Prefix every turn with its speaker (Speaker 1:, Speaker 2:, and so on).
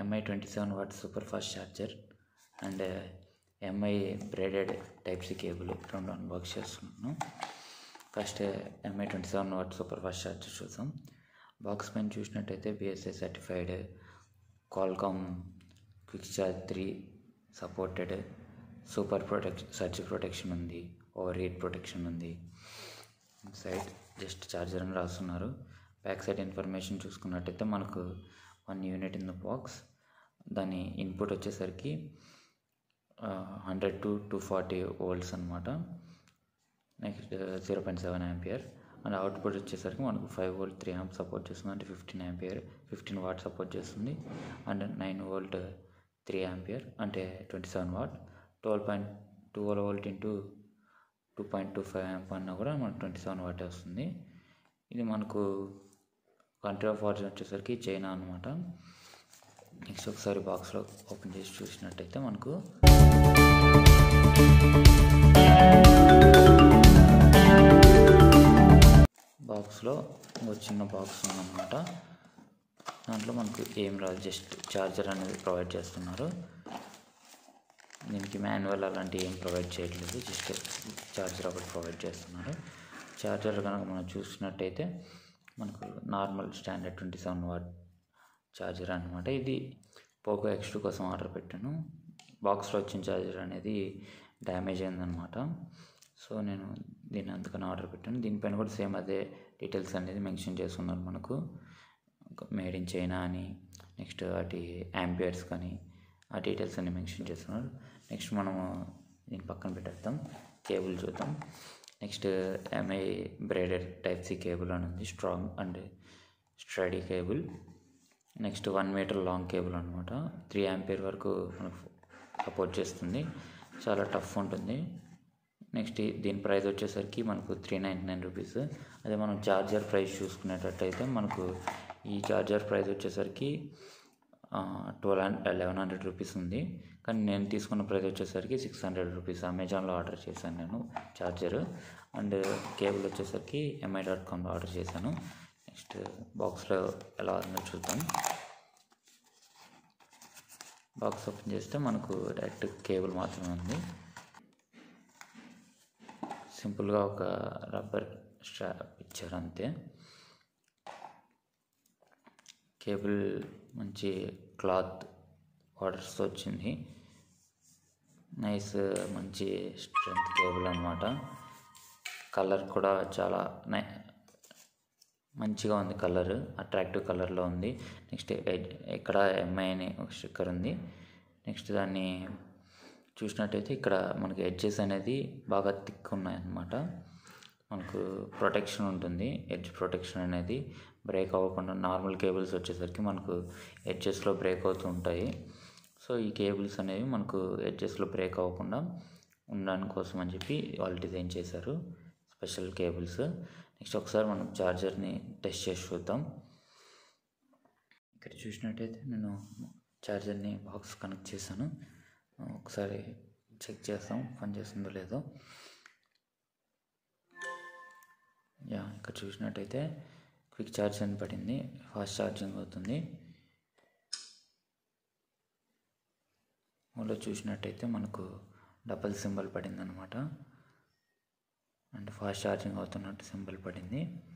Speaker 1: MI twenty seven watt super fast charger and MI braided type C cable రెండు unbox చేస్తున్నాను first MI twenty seven watt super fast charger చూద్దాం box పైన చూసినట్టయితే B S I certified Qualcomm quick charge three supported super protection surge protection ఉంది over heat protection ఉంది side just charger అని రాస్తున్నారు back side information చూసుకున్నట్టయితే మనకు one unit in the box దాని ఇన్పుట్ వచ్చేసరికి hundred to two forty volts అనమాట next zero point seven ampere and output వచ్చేసరికి మనకు five volt three amp support చేస్తుంది అంటే fifteen ampere fifteen watt support చేస్తుంది and nine volt three ampere అంటే twenty seven watt twelve point twelve volt into two point two five amp అన్నా కూడా మనకు twenty seven what వస్తుంది ఇది మనకు కంట్రీ ఆఫ్ ఆర్జిన్ వచ్చేసరికి చైనా అనమాట నెక్స్ట్ ఒకసారి బాక్స్లో ఓపెన్ చేసి చూసినట్టయితే మనకు బాక్స్లో ఒక చిన్న బాక్స్ ఉందన్నమాట దాంట్లో మనకు ఏం రాదు జస్ట్ ఛార్జర్ అనేది ప్రొవైడ్ చేస్తున్నారు దీనికి మాన్యువల్ అలాంటివి ఏం ప్రొవైడ్ చేయట్లేదు జస్ట్ ఛార్జర్ ఒకటి ప్రొవైడ్ చేస్తున్నారు ఛార్జర్ కనుక మనం చూసినట్టయితే మనకు normal standard twenty seven watt charger అనమాట ఇది పోకో ఎక్స్ టూ కోసం ఆర్డర్ పెట్టాను బాక్స్లో వచ్చిన ఛార్జర్ అనేది డ్యామేజ్ అయిందనమాట సో నేను దీన్ని అందుకని ఆర్డర్ పెట్టాను దీనిపైన కూడా సేమ్ అదే డీటెయిల్స్ అనేది మెన్షన్ చేస్తున్నారు మనకు మేడ్ ఇన్ చైనా అని నెక్స్ట్ వాటి యాంపియర్స్ కానీ ఆ డీటెయిల్స్ అన్ని మెన్షన్ చేస్తున్నారు నెక్స్ట్ మనము దీన్ని పక్కన పెట్టేద్దాం కేబుల్ చూద్దాం next MI braided type C cable అని ఉంది strong and sturdy cable next one meter long cable అనమాట త్రీ యాంపియర్ వరకు మనకు సపోర్ట్ చేస్తుంది చాలా టఫ్ ఉంటుంది నెక్స్ట్ దీని ప్రైస్ వచ్చేసరికి మనకు త్రీ నైంటీ నైన్ రూపీస్ అదే మనం ఛార్జర్ ప్రైస్ చూసుకునేటట్టయితే మనకు ఈ ఛార్జర్ ప్రైస్ వచ్చేసరికి twelve hundred eleven hundred rupees ఉంది కానీ నేను తీసుకున్న ప్రైస్ వచ్చేసరికి సిక్స్ హండ్రెడ్ రూపీస్ అమెజాన్లో ఆర్డర్ చేశాను నేను ఛార్జర్ అండ్ కేబుల్ వచ్చేసరికి ఎంఐ డాట్ కామ్లో ఆర్డర్ చేశాను నెక్స్ట్ బాక్స్లో ఎలా ఉందో చూద్దాం బాక్స్ ఓపెన్ చేస్తే మనకు డైరెక్ట్ కేబుల్ మాత్రమే ఉంది సింపుల్గా ఒక రబ్బర్ స్ట్రాప్ ఇచ్చారు అంతే కేబుల్ మంచి క్లాత్ ఆర్డర్స్తో వచ్చింది నైస్ మంచి స్ట్రెంత్ కేబుల్ అనమాట కలర్ కూడా చాలా నై మంచిగా ఉంది కలర్ అట్రాక్టివ్ కలర్లో ఉంది నెక్స్ట్ ఇక్కడ ఎంఐ అని ఒక స్టిక్కర్ ఉంది నెక్స్ట్ దాన్ని చూసినట్టయితే ఇక్కడ మనకి ఎడ్జెస్ అనేది బాగా థిక్ ఉన్నాయన్నమాట మనకు ప్రొటెక్షన్ ఉంటుంది ఎడ్జ్ ప్రొటెక్షన్ అనేది బ్రేక్ అవ్వకుండా నార్మల్ కేబుల్స్ వచ్చేసరికి మనకు ఎడ్జెస్లో బ్రేక్ అవుతూ ఉంటాయి సో ఈ కేబుల్స్ అనేవి మనకు ఎడ్జెస్లో బ్రేక్ అవ్వకుండా ఉండడానికి కోసం అని చెప్పి వాళ్ళు డిజైన్ చేశారు స్పెషల్ కేబుల్స్ నెక్స్ట్ ఒకసారి మనం ఛార్జర్ని టెస్ట్ చేసి చూద్దాం ఇక్కడ చూసినట్టయితే నేను ఛార్జర్ని బాక్స్ కనెక్ట్ చేశాను ఒకసారి చెక్ చేస్తాం పనిచేస్తుందో లేదో యా ఇక్కడ చూసినట్టయితే క్విక్ ఛార్జ్ అని పడింది ఫాస్ట్ ఛార్జింగ్ అవుతుంది మూలో చూసినట్టయితే మనకు డబల్ సింబల్ పడింది అనమాట అండ్ ఫాస్ట్ ఛార్జింగ్ అవుతున్నట్టు సింబల్ పడింది